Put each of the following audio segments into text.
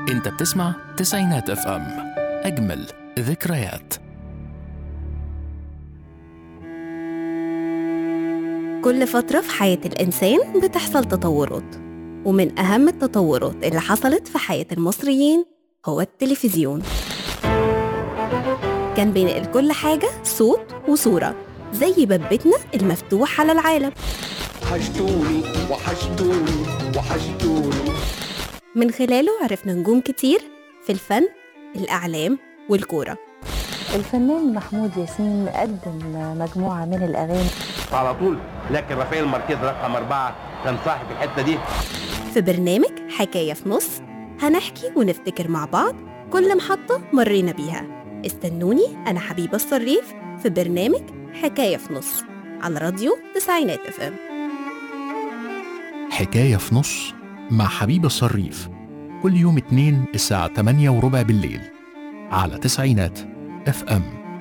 انت بتسمع تسعينات اف ام اجمل ذكريات كل فترة في حياة الإنسان بتحصل تطورات ومن أهم التطورات اللي حصلت في حياة المصريين هو التلفزيون كان بينقل كل حاجة صوت وصورة زي باب بيتنا المفتوح على العالم وحشتوني وحشتوني وحشتوني من خلاله عرفنا نجوم كتير في الفن الإعلام والكورة الفنان محمود ياسين قدم مجموعة من الأغاني على طول لكن رافائيل ماركيز رقم أربعة كان صاحب الحتة دي في برنامج حكاية في نص هنحكي ونفتكر مع بعض كل محطة مرينا بيها استنوني أنا حبيبة الصريف في برنامج حكاية في نص على راديو تسعينات اف ام حكاية في نص مع حبيب الصريف كل يوم اتنين الساعة 8 وربع بالليل على تسعينات اف ام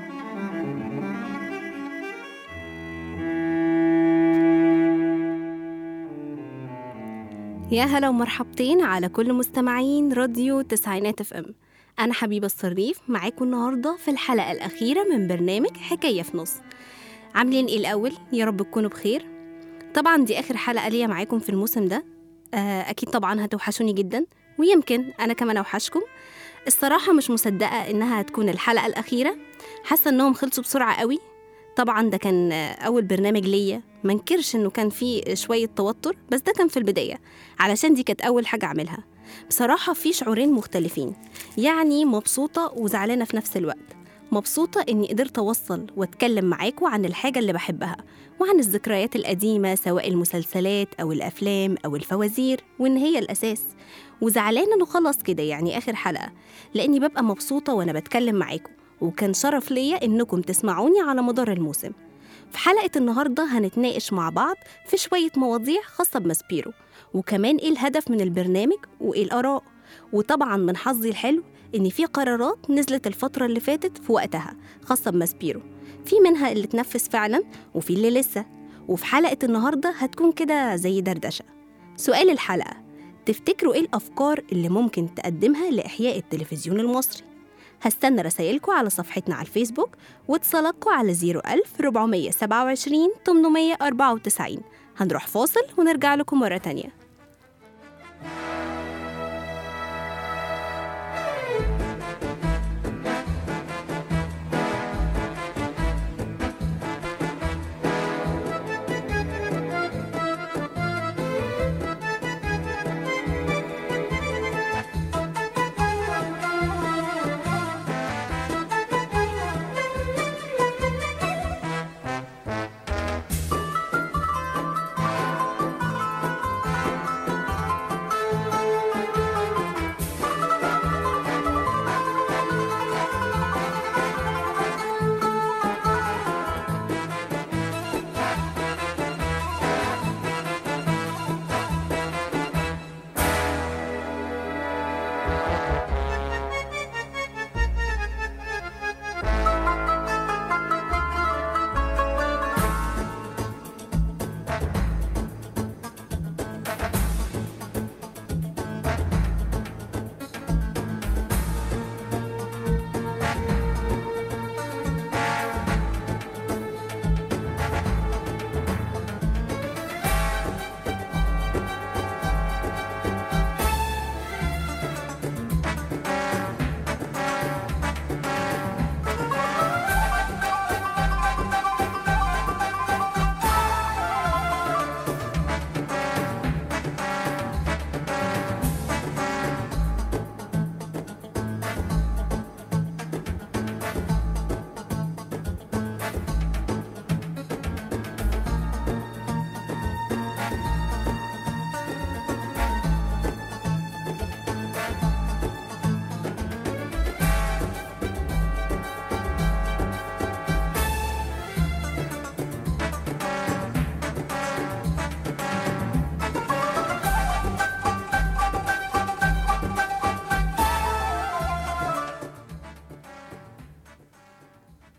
يا هلا ومرحبتين على كل مستمعين راديو تسعينات اف ام انا حبيبه الصريف معاكم النهارده في الحلقه الاخيره من برنامج حكايه في نص عاملين ايه الاول يا رب تكونوا بخير طبعا دي اخر حلقه ليا معاكم في الموسم ده آه، اكيد طبعا هتوحشوني جدا ويمكن انا كمان اوحشكم الصراحه مش مصدقه انها هتكون الحلقه الاخيره حاسه انهم خلصوا بسرعه قوي طبعا ده كان آه، اول برنامج ليا منكرش انه كان فيه شويه توتر بس ده كان في البدايه علشان دي كانت أول حاجة أعملها بصراحة في شعورين مختلفين يعني مبسوطة وزعلانة في نفس الوقت مبسوطة إني قدرت أوصل وأتكلم معاكم عن الحاجة اللي بحبها وعن الذكريات القديمة سواء المسلسلات أو الأفلام أو الفوازير وإن هي الأساس وزعلانة إنه خلاص كده يعني آخر حلقة لأني ببقى مبسوطة وأنا بتكلم معاكم وكان شرف ليا إنكم تسمعوني على مدار الموسم في حلقة النهاردة هنتناقش مع بعض في شوية مواضيع خاصة بماسبيرو وكمان ايه الهدف من البرنامج وايه الاراء وطبعا من حظي الحلو ان في قرارات نزلت الفتره اللي فاتت في وقتها خاصه بماسبيرو في منها اللي اتنفذ فعلا وفي اللي لسه وفي حلقه النهارده هتكون كده زي دردشه سؤال الحلقه تفتكروا ايه الافكار اللي ممكن تقدمها لاحياء التلفزيون المصري هستنى رسايلكم على صفحتنا على الفيسبوك واتصالاتكم على 01000 427 894 هنروح فاصل ونرجع لكم مرة تانية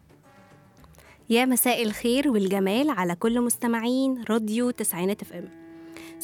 يا مساء الخير والجمال على كل مستمعين راديو تسعينات اف ام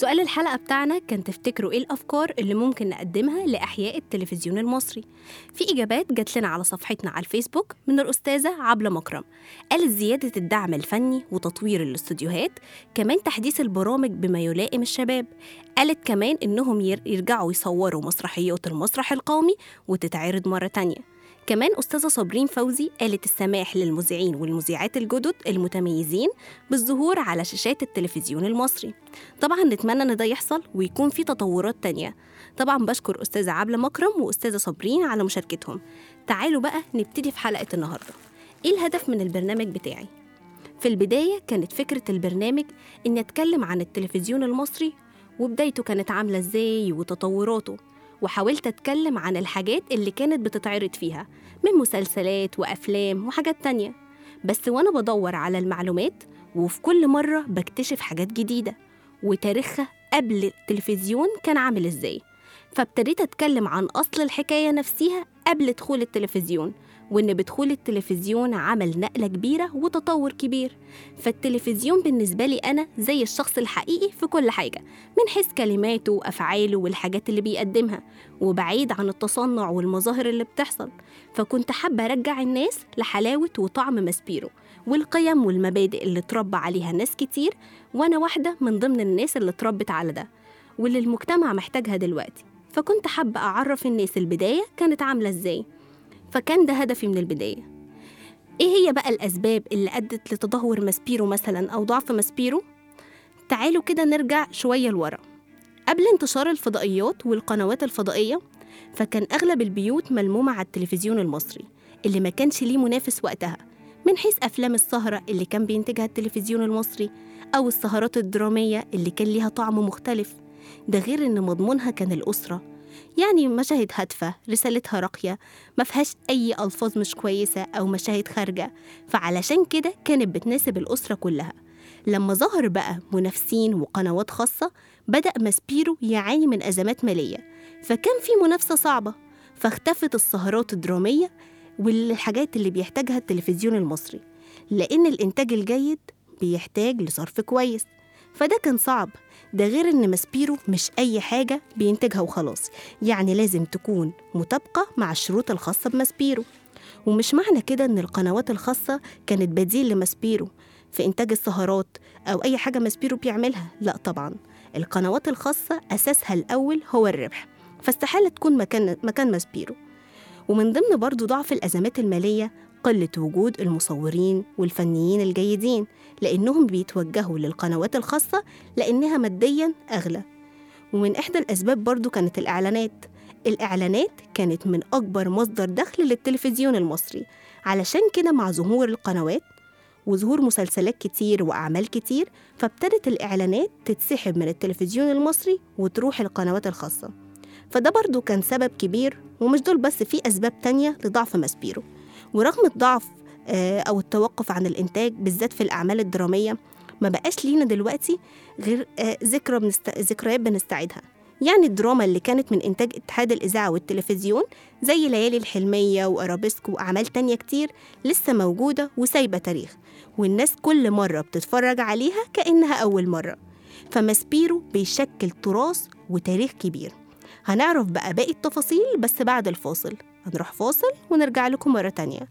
سؤال الحلقة بتاعنا كان تفتكروا إيه الأفكار اللي ممكن نقدمها لأحياء التلفزيون المصري في إجابات جات لنا على صفحتنا على الفيسبوك من الأستاذة عبلة مكرم قالت زيادة الدعم الفني وتطوير الاستوديوهات كمان تحديث البرامج بما يلائم الشباب قالت كمان إنهم ير- يرجعوا يصوروا مسرحيات المسرح القومي وتتعرض مرة تانية كمان أستاذة صابرين فوزي قالت السماح للمذيعين والمذيعات الجدد المتميزين بالظهور على شاشات التلفزيون المصري طبعا نتمنى ان ده يحصل ويكون في تطورات تانية طبعا بشكر أستاذة عبلة مكرم وأستاذة صابرين على مشاركتهم تعالوا بقى نبتدي في حلقة النهاردة إيه الهدف من البرنامج بتاعي؟ في البداية كانت فكرة البرنامج إني أتكلم عن التلفزيون المصري وبدايته كانت عاملة إزاي وتطوراته وحاولت أتكلم عن الحاجات اللي كانت بتتعرض فيها من مسلسلات وأفلام وحاجات تانية بس وأنا بدور على المعلومات وفي كل مرة بكتشف حاجات جديدة وتاريخها قبل التلفزيون كان عامل إزاي فابتديت أتكلم عن أصل الحكاية نفسها قبل دخول التلفزيون وإن بدخول التلفزيون عمل نقلة كبيرة وتطور كبير فالتلفزيون بالنسبة لي أنا زي الشخص الحقيقي في كل حاجة من حيث كلماته وأفعاله والحاجات اللي بيقدمها وبعيد عن التصنع والمظاهر اللي بتحصل فكنت حابة أرجع الناس لحلاوة وطعم ماسبيرو والقيم والمبادئ اللي اتربى عليها ناس كتير وأنا واحدة من ضمن الناس اللي اتربت على ده واللي المجتمع محتاجها دلوقتي فكنت حابة أعرف الناس البداية كانت عاملة إزاي فكان ده هدفي من البداية إيه هي بقى الأسباب اللي أدت لتدهور ماسبيرو مثلا أو ضعف ماسبيرو؟ تعالوا كده نرجع شوية لورا قبل انتشار الفضائيات والقنوات الفضائية فكان أغلب البيوت ملمومة على التلفزيون المصري اللي ما كانش ليه منافس وقتها من حيث أفلام السهرة اللي كان بينتجها التلفزيون المصري أو السهرات الدرامية اللي كان ليها طعم مختلف ده غير إن مضمونها كان الأسرة يعني مشاهد هادفة رسالتها راقية ما فيهاش أي ألفاظ مش كويسة أو مشاهد خارجة فعلشان كده كانت بتناسب الأسرة كلها لما ظهر بقى منافسين وقنوات خاصة بدأ ماسبيرو يعاني من أزمات مالية فكان في منافسة صعبة فاختفت السهرات الدرامية والحاجات اللي بيحتاجها التلفزيون المصري لأن الإنتاج الجيد بيحتاج لصرف كويس فده كان صعب ده غير إن ماسبيرو مش أي حاجة بينتجها وخلاص يعني لازم تكون مطابقة مع الشروط الخاصة بماسبيرو ومش معنى كده إن القنوات الخاصة كانت بديل لماسبيرو في إنتاج السهرات أو أي حاجة ماسبيرو بيعملها لا طبعا القنوات الخاصة أساسها الأول هو الربح فاستحالة تكون مكان مكان ماسبيرو ومن ضمن برضو ضعف الأزمات المالية قلة وجود المصورين والفنيين الجيدين لأنهم بيتوجهوا للقنوات الخاصة لأنها ماديا أغلى ومن إحدى الأسباب برضو كانت الإعلانات الإعلانات كانت من أكبر مصدر دخل للتلفزيون المصري علشان كده مع ظهور القنوات وظهور مسلسلات كتير وأعمال كتير فابتدت الإعلانات تتسحب من التلفزيون المصري وتروح القنوات الخاصة فده برضو كان سبب كبير ومش دول بس في أسباب تانية لضعف ماسبيرو ورغم الضعف آه، أو التوقف عن الإنتاج بالذات في الأعمال الدرامية ما بقاش لينا دلوقتي غير آه، ذكرى بنست... ذكريات بنستعيدها يعني الدراما اللي كانت من إنتاج اتحاد الإذاعة والتلفزيون زي ليالي الحلمية وأرابيسك وأعمال تانية كتير لسه موجودة وسايبة تاريخ والناس كل مرة بتتفرج عليها كأنها أول مرة فماسبيرو بيشكل تراث وتاريخ كبير هنعرف بقى باقي التفاصيل بس بعد الفاصل هنروح فاصل ونرجع لكم مرة تانية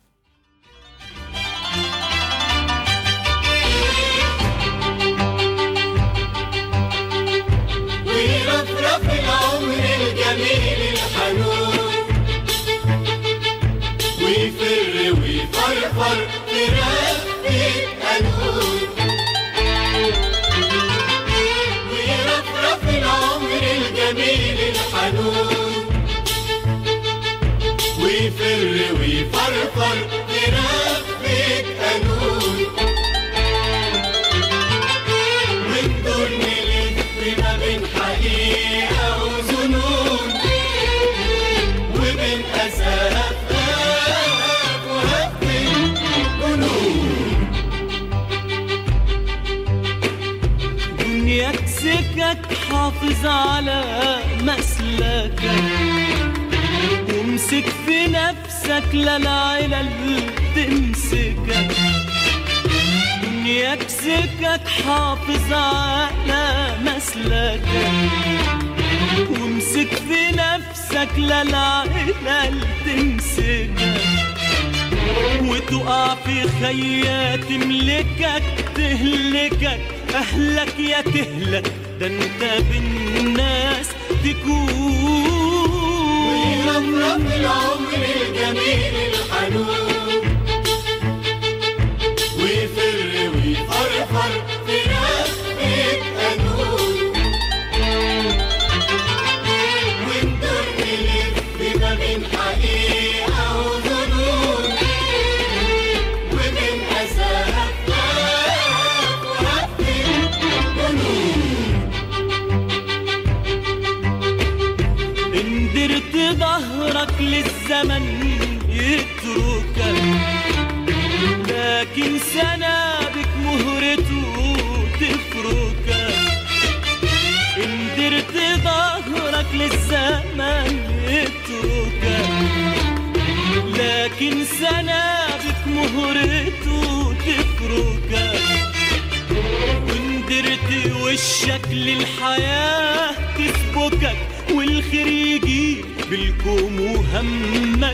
ويرفرف العمر الجميل الحنون ويفر ويفرفر في رفة قانون ويرفرف العمر الجميل الحنون ويفر ويفرفر في رفة قانون وندور نلف ما بين حقيقة وظنون وبين أساف آف وهف جنون دنياك سكك حافظ على مسلكك وامسك في نفسك لا العلل تمسكك دنياك سكك حافظ على مسلكك وامسك في نفسك لا العلل تمسكك وتقع في خيات تملكك تهلكك اهلك يا تهلك ده انت بالناس تكون ويرفرف العمر الجميل الحنون ويفر ويفرفر في رقبة قانون وندور نلف ما بين حقيقة وظنون وبين أساها فلاك وهفت جنون ان درت ظهرك للزمن يتركك لكن سنابك مهرته تفركك ان درت ظهرك للزمن يتركك لكن سنابك مهرته تفركك وان درت وشك للحياة تسبكك والخير يجي بالكوم وهمك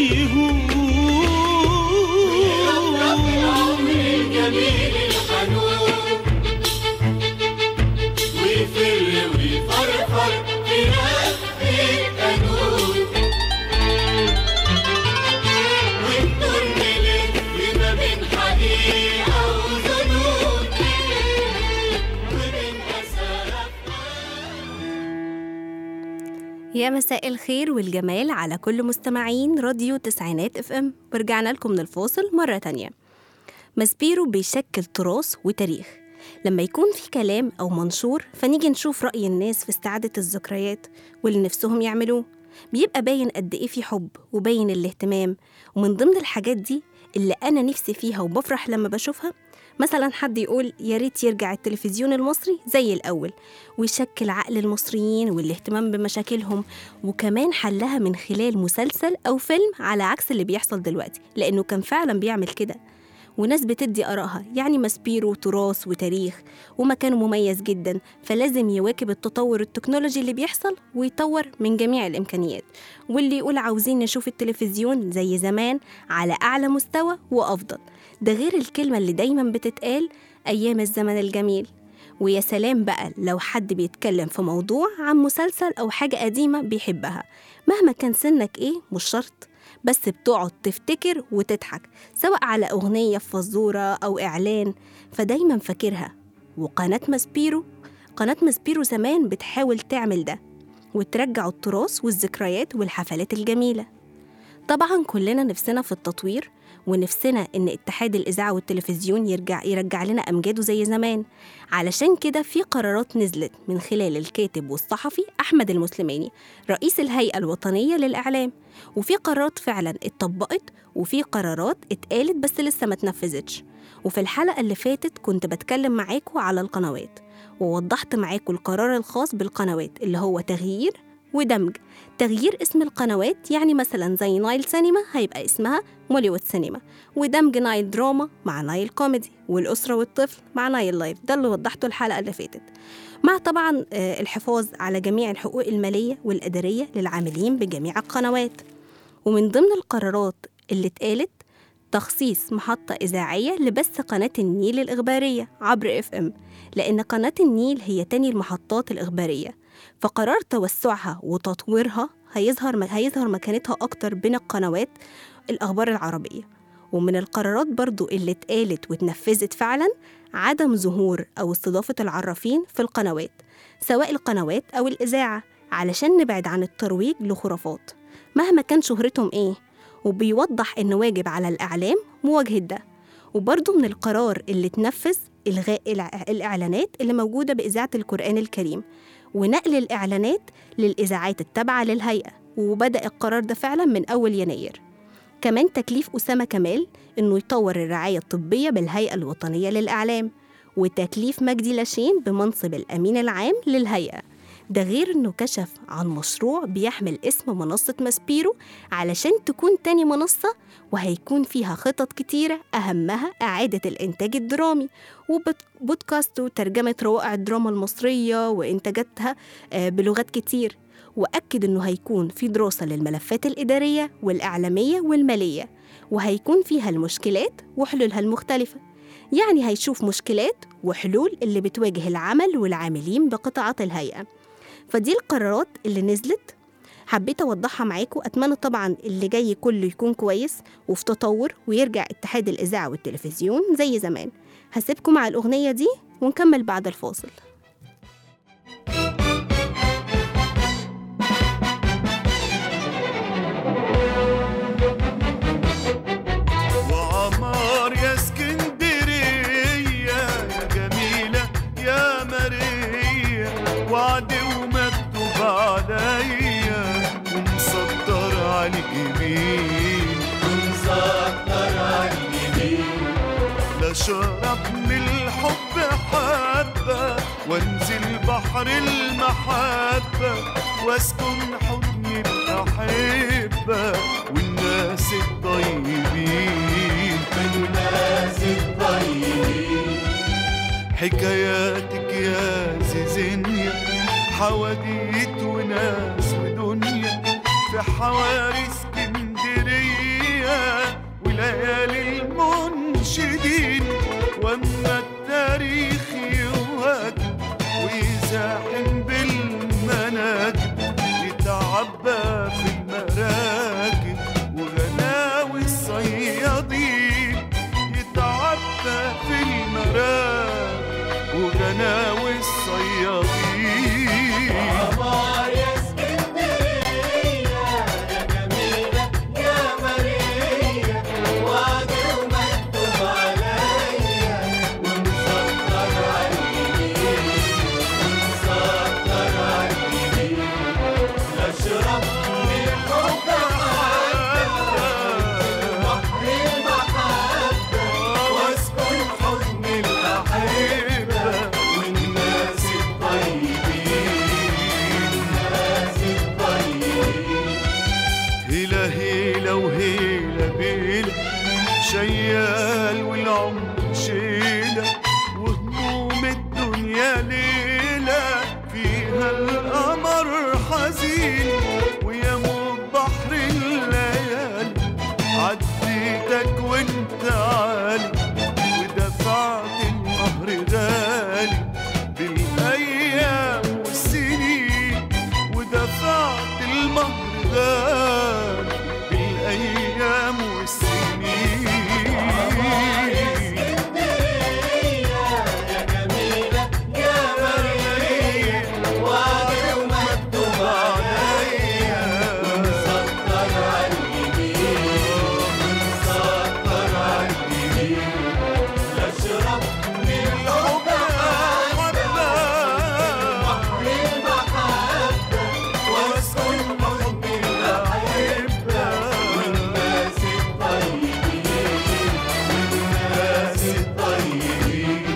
العمر يهون الجميل الحنون ويفر ويفرفر في رقبة قانون والدور نلف ما بين حقيقة وظنون وبين أساها يا مساء الخير والجمال على كل مستمعين راديو تسعينات اف ام ورجعنا لكم من الفاصل مرة تانية ماسبيرو بيشكل تراث وتاريخ لما يكون في كلام أو منشور فنيجي نشوف رأي الناس في استعادة الذكريات واللي نفسهم يعملوه بيبقى باين قد إيه في حب وباين الاهتمام ومن ضمن الحاجات دي اللي أنا نفسي فيها وبفرح لما بشوفها مثلا حد يقول يا ريت يرجع التلفزيون المصري زي الأول ويشكل عقل المصريين والاهتمام بمشاكلهم وكمان حلها من خلال مسلسل أو فيلم على عكس اللي بيحصل دلوقتي لأنه كان فعلا بيعمل كده وناس بتدي آرائها يعني ماسبيرو تراث وتاريخ ومكانه مميز جدا فلازم يواكب التطور التكنولوجي اللي بيحصل ويطور من جميع الإمكانيات واللي يقول عاوزين نشوف التلفزيون زي زمان على أعلى مستوى وأفضل ده غير الكلمة اللي دايما بتتقال أيام الزمن الجميل ويا سلام بقى لو حد بيتكلم في موضوع عن مسلسل أو حاجة قديمة بيحبها مهما كان سنك إيه مش شرط بس بتقعد تفتكر وتضحك سواء على أغنية في فزورة أو إعلان فدايما فاكرها وقناة ماسبيرو قناة ماسبيرو زمان بتحاول تعمل ده وترجع التراث والذكريات والحفلات الجميلة طبعا كلنا نفسنا في التطوير ونفسنا ان اتحاد الاذاعه والتلفزيون يرجع يرجع لنا امجاده زي زمان علشان كده في قرارات نزلت من خلال الكاتب والصحفي احمد المسلماني رئيس الهيئه الوطنيه للاعلام وفي قرارات فعلا اتطبقت وفي قرارات اتقالت بس لسه ما اتنفذتش وفي الحلقه اللي فاتت كنت بتكلم معاكم على القنوات ووضحت معاكم القرار الخاص بالقنوات اللي هو تغيير ودمج تغيير اسم القنوات يعني مثلا زي نايل سينما هيبقى اسمها موليوود سينما ودمج نايل دراما مع نايل كوميدي والأسرة والطفل مع نايل لايف ده اللي وضحته الحلقة اللي فاتت مع طبعا آه، الحفاظ على جميع الحقوق المالية والإدارية للعاملين بجميع القنوات ومن ضمن القرارات اللي اتقالت تخصيص محطة إذاعية لبث قناة النيل الإخبارية عبر اف ام لأن قناة النيل هي تاني المحطات الإخبارية فقرار توسعها وتطويرها هيظهر هيظهر مكانتها أكتر بين القنوات الأخبار العربية ومن القرارات برضو اللي اتقالت واتنفذت فعلا عدم ظهور أو استضافة العرافين في القنوات سواء القنوات أو الإذاعة علشان نبعد عن الترويج لخرافات مهما كان شهرتهم إيه وبيوضح إن واجب على الإعلام مواجهة ده وبرضه من القرار اللي اتنفذ إلغاء الع- الإعلانات اللي موجودة بإذاعة القرآن الكريم ونقل الإعلانات للإذاعات التابعة للهيئة وبدأ القرار ده فعلا من أول يناير كمان تكليف أسامة كمال إنه يطور الرعاية الطبية بالهيئة الوطنية للإعلام وتكليف مجدي لاشين بمنصب الأمين العام للهيئة ده غير إنه كشف عن مشروع بيحمل اسم منصة ماسبيرو علشان تكون تاني منصة وهيكون فيها خطط كتيرة أهمها إعادة الإنتاج الدرامي وبودكاست وترجمة روائع الدراما المصرية وإنتاجاتها آه، بلغات كتير وأكد إنه هيكون في دراسة للملفات الإدارية والإعلامية والمالية وهيكون فيها المشكلات وحلولها المختلفة يعني هيشوف مشكلات وحلول اللي بتواجه العمل والعاملين بقطاعات الهيئة فدي القرارات اللي نزلت حبيت أوضحها معاكم أتمنى طبعا اللي جاي كله يكون كويس وفي تطور ويرجع اتحاد الإذاعة والتلفزيون زي زمان هسيبكم مع الأغنية دي ونكمل بعد الفاصل وعمار يا اسكندرية يا جميلة يا ماريا وعد ومكتوب عليا ومسطر على الجميل ونسطر على اليمين لا شرب من الحب حبة وانزل بحر المحبة واسكن حضن الأحبة والناس الطيبين الناس الطيبين حكاياتك يا زيزينيا حواديت وناس ودنيا في حواري اسكندرية وليالي المنشدين واما التاريخ يوهج ويزاحم بالمناكب يتعبى في المراكب وغناوي الصيادين يتعبى في المراكب وغناوي الصيادين عمار يا اسكندرية يا جميلة يا ماريا وعد ومكتوب عليا ونسطر على اليمين ونسطر على اليمين نشرب من الحب بحر المحبة واسكن حضن الأحبة والناس الطيبين الناس الطيبين هيلا هيلا وهيلا بيلا شيال والعمر شيلة وهموم الدنيا ليلة فيها القمر حزين ويموت بحر الليالي عديتك وانت عالي ودفعت النهر غالي بالايام والسنين ودفعت المهر غالي بالايام والسنين يا جميلة يا مريم وعد ومكتوب عليا ونسطر على اليمين ونسطر على اليمين نشرب من الحب حبة بحر المحبة واسكن حضن الأحبة والناس الطيبين والناس الطيبين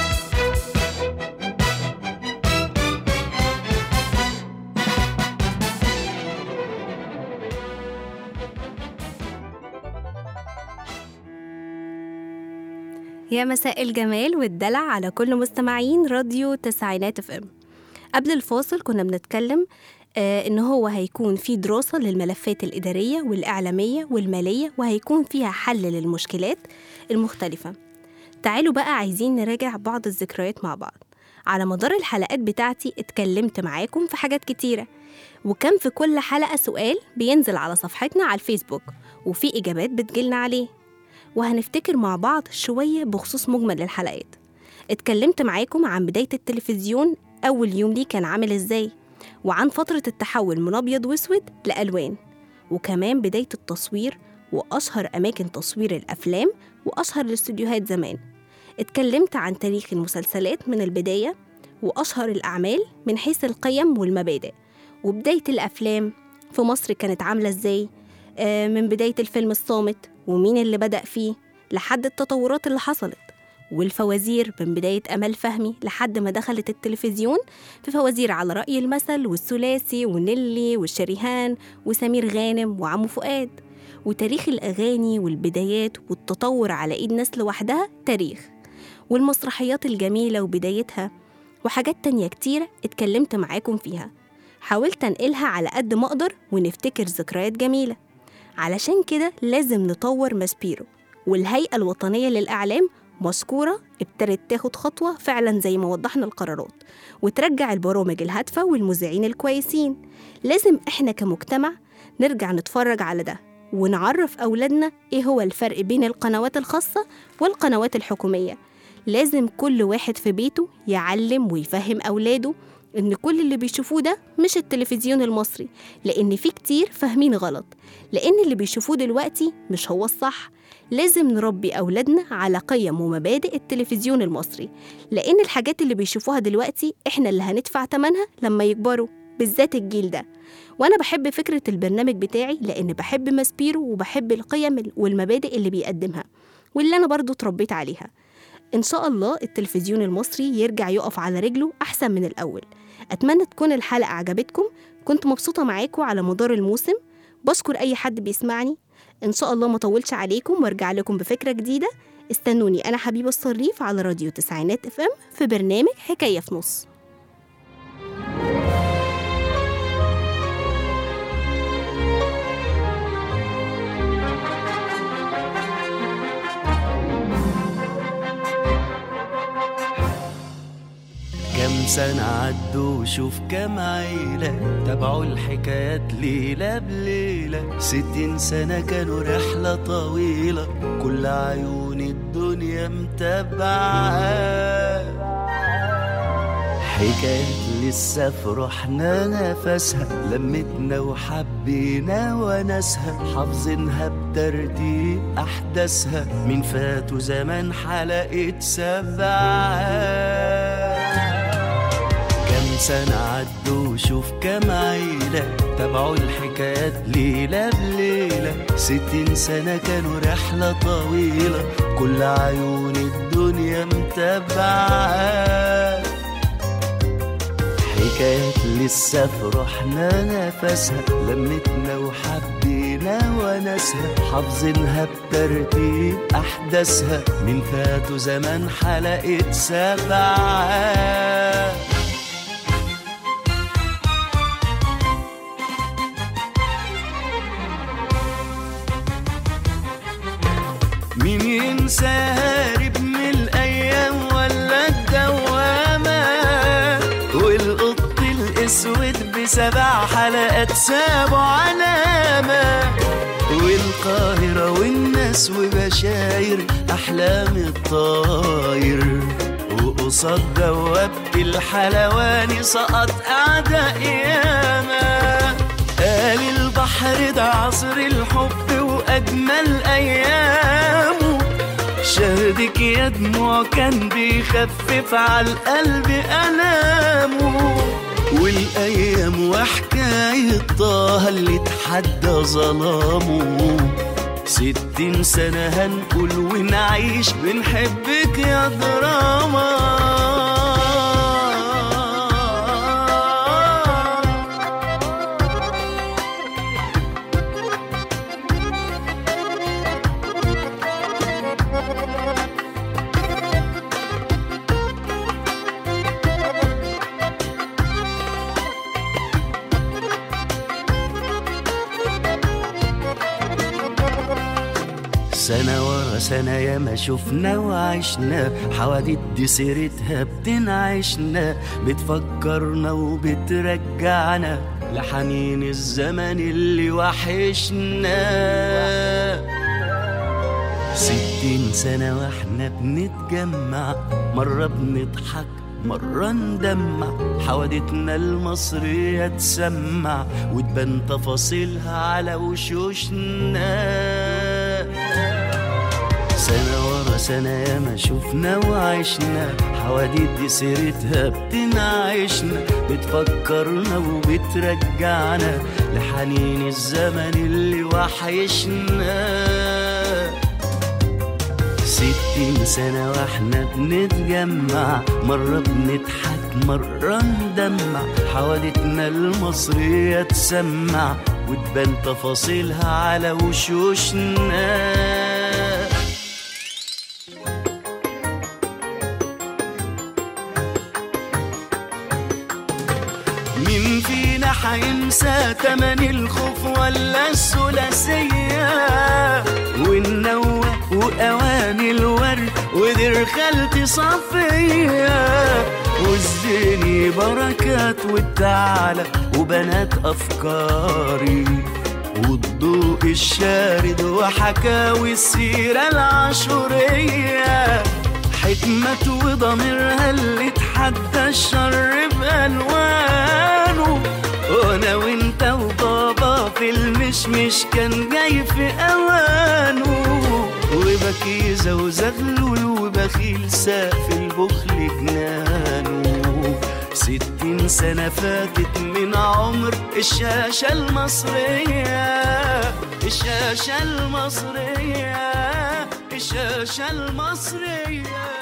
يا مساء الجمال والدلع على كل مستمعين راديو تسعينات اف ام قبل الفاصل كنا بنتكلم آه ان هو هيكون في دراسة للملفات الإدارية والإعلامية والمالية وهيكون فيها حل للمشكلات المختلفة تعالوا بقى عايزين نراجع بعض الذكريات مع بعض على مدار الحلقات بتاعتي اتكلمت معاكم في حاجات كتيرة وكان في كل حلقة سؤال بينزل على صفحتنا على الفيسبوك وفي إجابات بتجيلنا عليه وهنفتكر مع بعض شوية بخصوص مجمل الحلقات اتكلمت معاكم عن بداية التلفزيون أول يوم ليه كان عامل إزاي وعن فترة التحول من أبيض وأسود لألوان وكمان بداية التصوير وأشهر أماكن تصوير الأفلام وأشهر الاستوديوهات زمان اتكلمت عن تاريخ المسلسلات من البداية وأشهر الأعمال من حيث القيم والمبادئ وبداية الأفلام في مصر كانت عاملة إزاي آه، من بداية الفيلم الصامت ومين اللي بدأ فيه لحد التطورات اللي حصلت والفوازير من بداية أمل فهمي لحد ما دخلت التلفزيون في فوازير على رأي المثل والثلاثي ونيلي والشريهان وسمير غانم وعمو فؤاد وتاريخ الأغاني والبدايات والتطور على إيد ناس لوحدها تاريخ والمسرحيات الجميلة وبدايتها وحاجات تانية كتيرة اتكلمت معاكم فيها حاولت أنقلها على قد ما أقدر ونفتكر ذكريات جميلة علشان كده لازم نطور ماسبيرو والهيئة الوطنية للإعلام مذكورة ابتدت تاخد خطوة فعلا زي ما وضحنا القرارات وترجع البرامج الهادفة والمذيعين الكويسين لازم احنا كمجتمع نرجع نتفرج على ده ونعرف أولادنا إيه هو الفرق بين القنوات الخاصة والقنوات الحكومية لازم كل واحد في بيته يعلم ويفهم أولاده إن كل اللي بيشوفوه ده مش التلفزيون المصري لأن في كتير فاهمين غلط لأن اللي بيشوفوه دلوقتي مش هو الصح لازم نربي أولادنا على قيم ومبادئ التلفزيون المصري لأن الحاجات اللي بيشوفوها دلوقتي إحنا اللي هندفع تمنها لما يكبروا بالذات الجيل ده وأنا بحب فكرة البرنامج بتاعي لأن بحب ماسبيرو وبحب القيم والمبادئ اللي بيقدمها واللي أنا برضو اتربيت عليها إن شاء الله التلفزيون المصري يرجع يقف على رجله أحسن من الأول أتمنى تكون الحلقة عجبتكم كنت مبسوطة معاكم على مدار الموسم بشكر أي حد بيسمعني إن شاء الله ما طولش عليكم وارجع لكم بفكرة جديدة استنوني أنا حبيبة الصريف على راديو تسعينات اف ام في برنامج حكاية في نص كم سنة عدوا وشوف كم عيلة تابعوا الحكايات ليلة بليلة ستين سنة كانوا رحلة طويلة كل عيون الدنيا متابعة حكايات لسه في روحنا نفسها لمتنا وحبينا وناسها حافظينها بترتيب أحداثها من فاتوا زمان حلقة سبعة كم سنة عدوا وشوف كم عيلة تابعوا الحكايات ليلة بليلة ستين سنة كانوا رحلة طويلة كل عيون الدنيا متابعة حكايات لسه في روحنا نفسها لمتنا وحبينا وناسها حافظينها بترتيب أحداثها من فاتوا زمان حلقة سبعة مين ينسى هارب من الأيام ولا الدوامة والقط الأسود بسبع حلقات سابوا علامة والقاهرة والناس وبشاير أحلام الطاير وقصاد بوابة الحلواني سقط أعداء ياما قال البحر ده عصر الحب وأجمل أيامه شهدك يا دموع كان بيخفف على القلب ألامه والأيام وحكاية طه اللي اتحدى ظلامه ستين سنة هنقول ونعيش بنحبك يا دراما سنة ورا سنة يا ما شفنا وعشنا حواديت دي سيرتها بتنعشنا بتفكرنا وبترجعنا لحنين الزمن اللي وحشنا ستين سنة واحنا بنتجمع مرة بنضحك مرة ندمع حوادتنا المصرية تسمع وتبان تفاصيلها على وشوشنا سنة ورا سنة يا ما شفنا وعشنا حواديت دي سيرتها بتنعشنا بتفكرنا وبترجعنا لحنين الزمن اللي وحشنا ستين سنة واحنا بنتجمع مرة بنضحك مرة ندمع حوادثنا المصرية تسمع وتبان تفاصيلها على وشوشنا مين فينا حينسى تمن الخوف ولا الثلاثية والنوة وأواني الورد ودير خالتي صفية والزيني بركات والتعالى وبنات أفكاري والضوء الشارد وحكاوي السيرة العاشورية حكمة وضميرها اللي تحدى الشر بألوانه وانا وانت وبابا في المشمش كان جاي في اوانه وبكيزة وزغلول وبخيل سقف البخل جنانه ستين سنة فاتت من عمر الشاشة المصرية الشاشة المصرية الشاشة المصرية